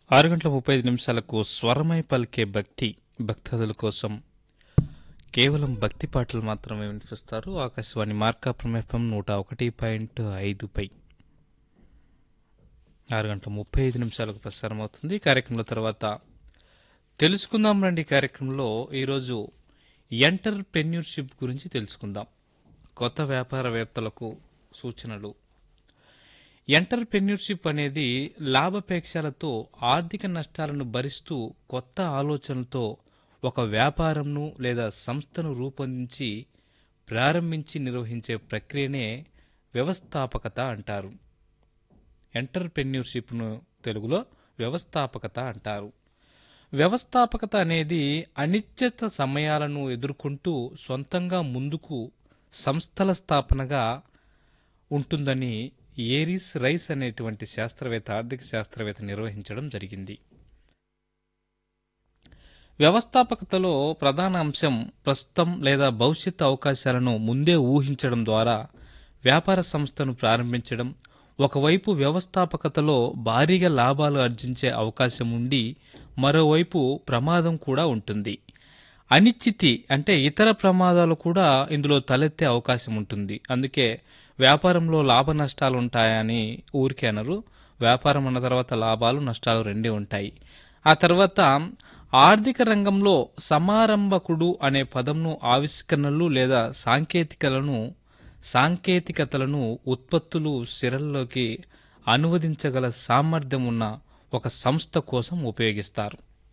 ఆరు గంటల ముప్పై ఐదు నిమిషాలకు స్వరమై పలికే భక్తి భక్తాదుల కోసం కేవలం భక్తి పాటలు మాత్రమే వినిపిస్తారు ఆకాశవాణి మార్కాపురం ఎఫ్ఎం నూట ఒకటి పాయింట్ ఐదుపై ఆరు గంటల ముప్పై ఐదు నిమిషాలకు ప్రసారం అవుతుంది ఈ కార్యక్రమంలో తర్వాత తెలుసుకుందాం రండి కార్యక్రమంలో ఈరోజు ఎంటర్ప్రెన్యూర్షిప్ గురించి తెలుసుకుందాం కొత్త వ్యాపారవేత్తలకు సూచనలు ఎంటర్ప్రెన్యూర్షిప్ అనేది లాభాపేక్షలతో ఆర్థిక నష్టాలను భరిస్తూ కొత్త ఆలోచనలతో ఒక వ్యాపారంను లేదా సంస్థను రూపొందించి ప్రారంభించి నిర్వహించే ప్రక్రియనే వ్యవస్థాపకత అంటారు ఎంటర్ప్రెన్యూర్షిప్ను తెలుగులో వ్యవస్థాపకత అంటారు వ్యవస్థాపకత అనేది అనిశ్చిత సమయాలను ఎదుర్కొంటూ సొంతంగా ముందుకు సంస్థల స్థాపనగా ఉంటుందని ఏరిస్ రైస్ అనేటువంటి శాస్త్రవేత్త ఆర్థిక శాస్త్రవేత్త నిర్వహించడం జరిగింది వ్యవస్థాపకతలో ప్రధాన అంశం ప్రస్తుతం లేదా భవిష్యత్ అవకాశాలను ముందే ఊహించడం ద్వారా వ్యాపార సంస్థను ప్రారంభించడం ఒకవైపు వ్యవస్థాపకతలో భారీగా లాభాలు ఆర్జించే అవకాశం ఉండి మరోవైపు ప్రమాదం కూడా ఉంటుంది అనిశ్చితి అంటే ఇతర ప్రమాదాలు కూడా ఇందులో తలెత్తే అవకాశం ఉంటుంది అందుకే వ్యాపారంలో లాభ నష్టాలు ఉంటాయని ఊరికే అనరు వ్యాపారం అన్న తర్వాత లాభాలు నష్టాలు రెండే ఉంటాయి ఆ తర్వాత ఆర్థిక రంగంలో సమారంభకుడు అనే పదంను ఆవిష్కరణలు లేదా సాంకేతికలను సాంకేతికతలను ఉత్పత్తులు సిరల్లోకి అనువదించగల సామర్థ్యం ఉన్న ఒక సంస్థ కోసం ఉపయోగిస్తారు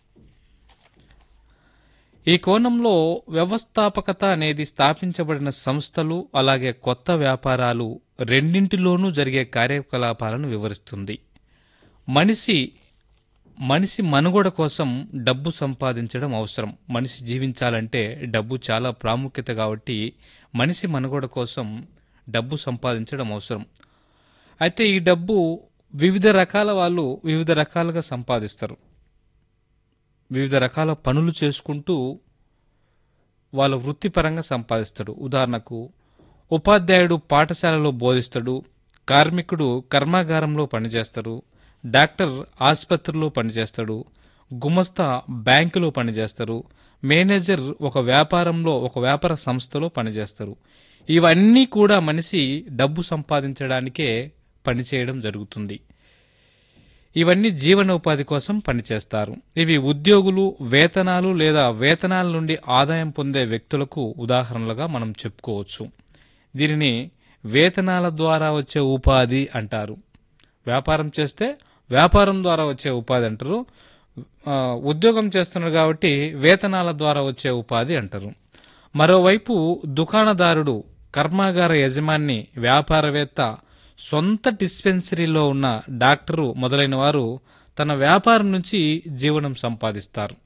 ఈ కోణంలో వ్యవస్థాపకత అనేది స్థాపించబడిన సంస్థలు అలాగే కొత్త వ్యాపారాలు రెండింటిలోనూ జరిగే కార్యకలాపాలను వివరిస్తుంది మనిషి మనిషి మనుగడ కోసం డబ్బు సంపాదించడం అవసరం మనిషి జీవించాలంటే డబ్బు చాలా ప్రాముఖ్యత కాబట్టి మనిషి మనుగడ కోసం డబ్బు సంపాదించడం అవసరం అయితే ఈ డబ్బు వివిధ రకాల వాళ్ళు వివిధ రకాలుగా సంపాదిస్తారు వివిధ రకాల పనులు చేసుకుంటూ వాళ్ళ వృత్తిపరంగా సంపాదిస్తాడు ఉదాహరణకు ఉపాధ్యాయుడు పాఠశాలలో బోధిస్తాడు కార్మికుడు కర్మాగారంలో పనిచేస్తాడు డాక్టర్ ఆసుపత్రిలో పనిచేస్తాడు గుమస్తా బ్యాంకులో పనిచేస్తారు మేనేజర్ ఒక వ్యాపారంలో ఒక వ్యాపార సంస్థలో పనిచేస్తారు ఇవన్నీ కూడా మనిషి డబ్బు సంపాదించడానికే పనిచేయడం జరుగుతుంది ఇవన్నీ జీవనోపాధి కోసం పనిచేస్తారు ఇవి ఉద్యోగులు వేతనాలు లేదా వేతనాల నుండి ఆదాయం పొందే వ్యక్తులకు ఉదాహరణలుగా మనం చెప్పుకోవచ్చు దీనిని వేతనాల ద్వారా వచ్చే ఉపాధి అంటారు వ్యాపారం చేస్తే వ్యాపారం ద్వారా వచ్చే ఉపాధి అంటారు ఆ, ఉద్యోగం చేస్తున్నారు కాబట్టి వేతనాల ద్వారా వచ్చే ఉపాధి అంటారు మరోవైపు దుకాణదారుడు కర్మాగార యజమాని వ్యాపారవేత్త సొంత డిస్పెన్సరీలో ఉన్న డాక్టరు మొదలైన వారు తన వ్యాపారం నుంచి జీవనం సంపాదిస్తారు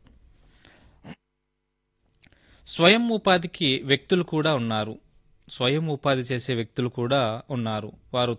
స్వయం ఉపాధికి వ్యక్తులు కూడా ఉన్నారు స్వయం ఉపాధి చేసే వ్యక్తులు కూడా ఉన్నారు వారు